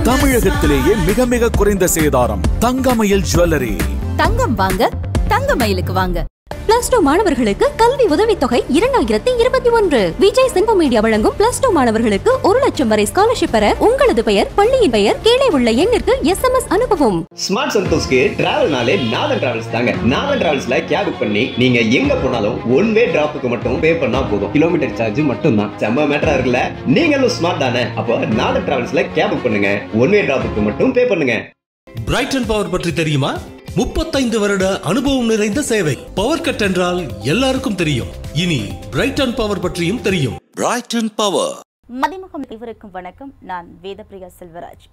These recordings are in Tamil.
தமிழகத்திலேயே மிக மிக குறைந்த சேதாரம் தங்கமயில் ஜுவல்லரி தங்கம் வாங்க தங்கமயிலுக்கு வாங்க பிளஸ் டூ மாணவர்களுக்கு கல்வி உதவித்தொகை இரண்டாயிரத்தி இருபத்தி ஒன்று விஜய் சென்பு மீடியா வழங்கும் பிளஸ் டூ மாணவர்களுக்கு ஒரு லட்சம் வரை ஸ்காலர்ஷிப் பெற உங்களது பெயர் பள்ளியின் பெயர் கீழே உள்ள எண்ணிற்கு எஸ்எம்எஸ் அனுப்பவும் ஸ்மார்ட் சந்தோஷ்க்கு டிராவல்னாலே நாதன் டிராவல்ஸ் தாங்க நாதன் டிராவல்ஸ்ல கேப் புக் பண்ணி நீங்க எங்க போனாலும் ஒன் வே டிராப்புக்கு மட்டும் பே பண்ணா போதும் கிலோமீட்டர் சார்ஜ் மட்டும் தான் செம்ம மேட்டரா இருக்குல்ல நீங்களும் ஸ்மார்ட் தானே அப்போ நாதன் டிராவல்ஸ்ல கேப் புக் பண்ணுங்க ஒன் வே டிராப்புக்கு மட்டும் பே பண்ணுங்க பிரைட்டன் பவர் பற்றி தெரியுமா முப்பத்தைந்து வருட அனுபவம் நிறைந்த சேவை பவர் கட் என்றால் எல்லாருக்கும் தெரியும் இனி பிரைட்டன் பவர் பற்றியும் தெரியும் பிரைட்டன் பவர் மதிமுகம் இவருக்கும் வணக்கம் நான் வேதப்பிரியா செல்வராஜ்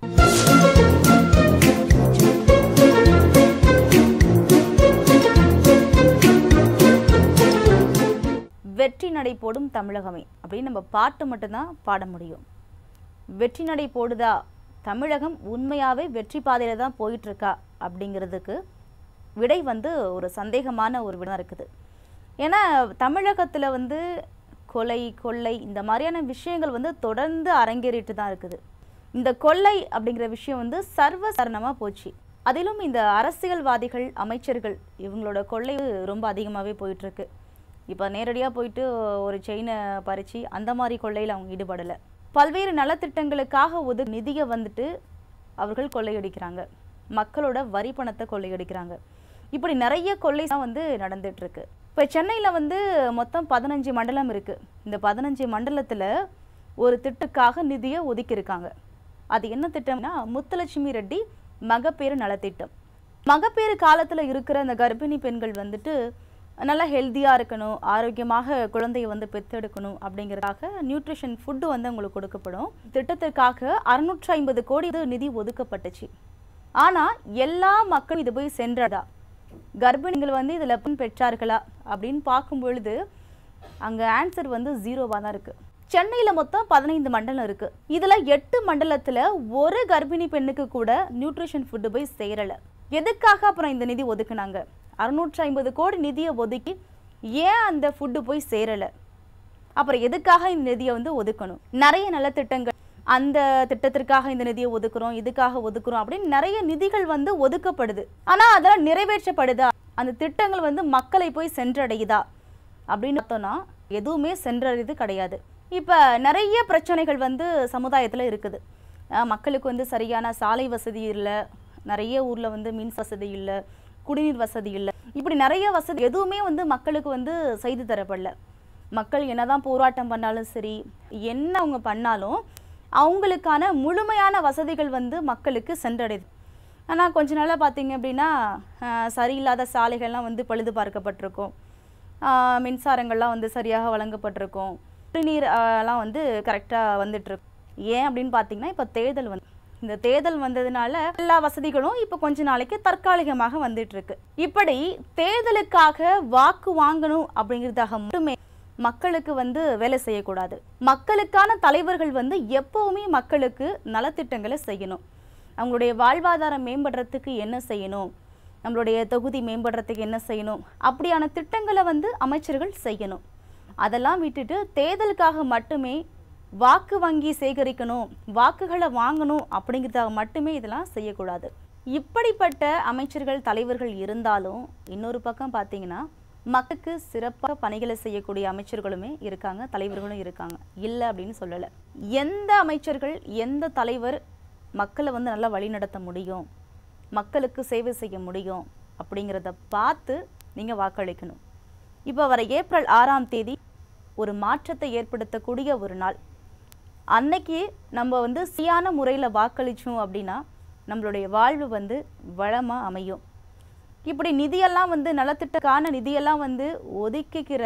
வெற்றி நடை போடும் தமிழகமே அப்படின்னு நம்ம பாட்டு மட்டும்தான் பாட முடியும் வெற்றி நடை போடுதா தமிழகம் உண்மையாவே வெற்றி பாதையில தான் போயிட்டு இருக்கா அப்படிங்கிறதுக்கு விடை வந்து ஒரு சந்தேகமான ஒரு விடம் இருக்குது ஏன்னா தமிழகத்தில் வந்து கொலை கொள்ளை இந்த மாதிரியான விஷயங்கள் வந்து தொடர்ந்து அரங்கேறிட்டு தான் இருக்குது இந்த கொள்ளை அப்படிங்கிற விஷயம் வந்து சர்வசாரணமாக போச்சு அதிலும் இந்த அரசியல்வாதிகள் அமைச்சர்கள் இவங்களோட கொள்ளை ரொம்ப அதிகமாகவே போயிட்டுருக்கு இப்போ நேரடியாக போயிட்டு ஒரு செயினை பறித்து அந்த மாதிரி கொள்ளையில் அவங்க ஈடுபடலை பல்வேறு நலத்திட்டங்களுக்காக ஒது நிதியை வந்துட்டு அவர்கள் கொள்ளையடிக்கிறாங்க மக்களோட வரி பணத்தை கொள்ளையடிக்கிறாங்க இப்படி நிறைய கொள்ளை தான் வந்து நடந்துட்டு இருக்கு இப்போ சென்னையில் வந்து மொத்தம் பதினஞ்சு மண்டலம் இருக்கு இந்த பதினஞ்சு மண்டலத்தில் ஒரு திட்டுக்காக நிதியை ஒதுக்கியிருக்காங்க அது என்ன திட்டம்னா முத்துலட்சுமி ரெட்டி மகப்பேறு நலத்திட்டம் மகப்பேறு காலத்தில் இருக்கிற அந்த கர்ப்பிணி பெண்கள் வந்துட்டு நல்லா ஹெல்த்தியாக இருக்கணும் ஆரோக்கியமாக குழந்தையை வந்து பெத்தெடுக்கணும் அப்படிங்கிறதுக்காக நியூட்ரிஷன் ஃபுட்டு வந்து அவங்களுக்கு கொடுக்கப்படும் திட்டத்திற்காக அறுநூற்றி ஐம்பது கோடி இது நிதி ஒதுக்கப்பட்டுச்சு ஆனால் எல்லா மக்களும் இது போய் சென்றதா கர்ப்பிணிகள் வந்து இதில் பெற்றார்களா அப்படின்னு பார்க்கும் பொழுது அங்கே ஆன்சர் வந்து ஜீரோவாக தான் இருக்குது சென்னையில் மொத்தம் பதினைந்து மண்டலம் இருக்குது இதில் எட்டு மண்டலத்தில் ஒரு கர்ப்பிணி பெண்ணுக்கு கூட நியூட்ரிஷன் ஃபுட்டு போய் சேரலை எதுக்காக அப்புறம் இந்த நிதி ஒதுக்குனாங்க அறுநூற்றி ஐம்பது கோடி நிதியை ஒதுக்கி ஏன் அந்த ஃபுட்டு போய் சேரலை அப்புறம் எதுக்காக இந்த நிதியை வந்து ஒதுக்கணும் நிறைய நலத்திட்டங்கள் அந்த திட்டத்திற்காக இந்த நிதியை ஒதுக்குறோம் இதுக்காக ஒதுக்குறோம் அப்படின்னு நிறைய நிதிகள் வந்து ஒதுக்கப்படுது ஆனால் அதெல்லாம் நிறைவேற்றப்படுதா அந்த திட்டங்கள் வந்து மக்களை போய் சென்றடையுதா அப்படின்னு பார்த்தோம்னா எதுவுமே சென்றடையுது கிடையாது இப்போ நிறைய பிரச்சனைகள் வந்து சமுதாயத்தில் இருக்குது அஹ் மக்களுக்கு வந்து சரியான சாலை வசதி இல்லை நிறைய ஊரில் வந்து மின் வசதி இல்லை குடிநீர் வசதி இல்லை இப்படி நிறைய வசதி எதுவுமே வந்து மக்களுக்கு வந்து செய்து தரப்படல மக்கள் என்னதான் போராட்டம் பண்ணாலும் சரி என்ன அவங்க பண்ணாலும் அவங்களுக்கான முழுமையான வசதிகள் வந்து மக்களுக்கு சென்றடையுது ஆனால் கொஞ்ச நாளாக பார்த்தீங்க அப்படின்னா அஹ், சரியில்லாத சாலைகள்லாம் வந்து பழுது பார்க்கப்பட்டிருக்கும் ஆஹ், மின்சாரங்கள்லாம் வந்து சரியாக வழங்கப்பட்டிருக்கும் குடிநீர் ஆஹ், எல்லாம் வந்து கரெக்டாக வந்துட்டுருக்கு ஏன் அப்படின்னு பார்த்தீங்கன்னா இப்போ தேர்தல் வந்து இந்த தேர்தல் வந்ததுனால எல்லா வசதிகளும் இப்போ கொஞ்ச நாளைக்கு தற்காலிகமாக வந்துட்டு இருக்கு இப்படி தேர்தலுக்காக வாக்கு வாங்கணும் அப்படிங்கிறதாக மட்டுமே மக்களுக்கு வந்து வேலை செய்யக்கூடாது மக்களுக்கான தலைவர்கள் வந்து எப்பவுமே மக்களுக்கு நலத்திட்டங்களை செய்யணும் அவங்களுடைய வாழ்வாதாரம் மேம்படுறதுக்கு என்ன செய்யணும் நம்மளுடைய தொகுதி மேம்படுறதுக்கு என்ன செய்யணும் அப்படியான திட்டங்களை வந்து அமைச்சர்கள் செய்யணும் அதெல்லாம் விட்டுட்டு தேர்தலுக்காக மட்டுமே வாக்கு வங்கி சேகரிக்கணும் வாக்குகளை வாங்கணும் அப்படிங்கிறதாக மட்டுமே இதெல்லாம் செய்யக்கூடாது இப்படிப்பட்ட அமைச்சர்கள் தலைவர்கள் இருந்தாலும் இன்னொரு பக்கம் பார்த்தீங்கன்னா மக்களுக்கு சிறப்பாக பணிகளை செய்யக்கூடிய அமைச்சர்களுமே இருக்காங்க தலைவர்களும் இருக்காங்க இல்லை அப்படின்னு சொல்லலை எந்த அமைச்சர்கள் எந்த தலைவர் மக்களை வந்து நல்லா வழிநடத்த முடியும் மக்களுக்கு சேவை செய்ய முடியும் அப்படிங்கிறத பார்த்து நீங்கள் வாக்களிக்கணும் இப்போ வர ஏப்ரல் ஆறாம் தேதி ஒரு மாற்றத்தை ஏற்படுத்தக்கூடிய ஒரு நாள் அன்னைக்கு நம்ம வந்து சரியான முறையில் வாக்களித்தோம் அப்படின்னா நம்மளுடைய வாழ்வு வந்து வளமாக அமையும் இப்படி நிதியெல்லாம் வந்து நலத்திட்டக்கான நிதியெல்லாம் வந்து ஒதுக்கிக்கிற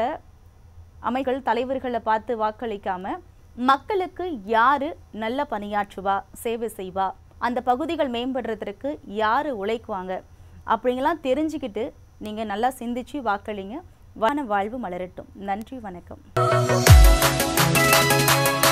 அமைகள் தலைவர்களை பார்த்து வாக்களிக்காம மக்களுக்கு யாரு நல்ல பணியாற்றுவா சேவை செய்வா அந்த பகுதிகள் மேம்படுறதுக்கு யாரு உழைக்குவாங்க அப்படிங்கலாம் தெரிஞ்சுக்கிட்டு நீங்கள் நல்லா சிந்திச்சு வாக்களிங்க வான வாழ்வு மலரட்டும் நன்றி வணக்கம்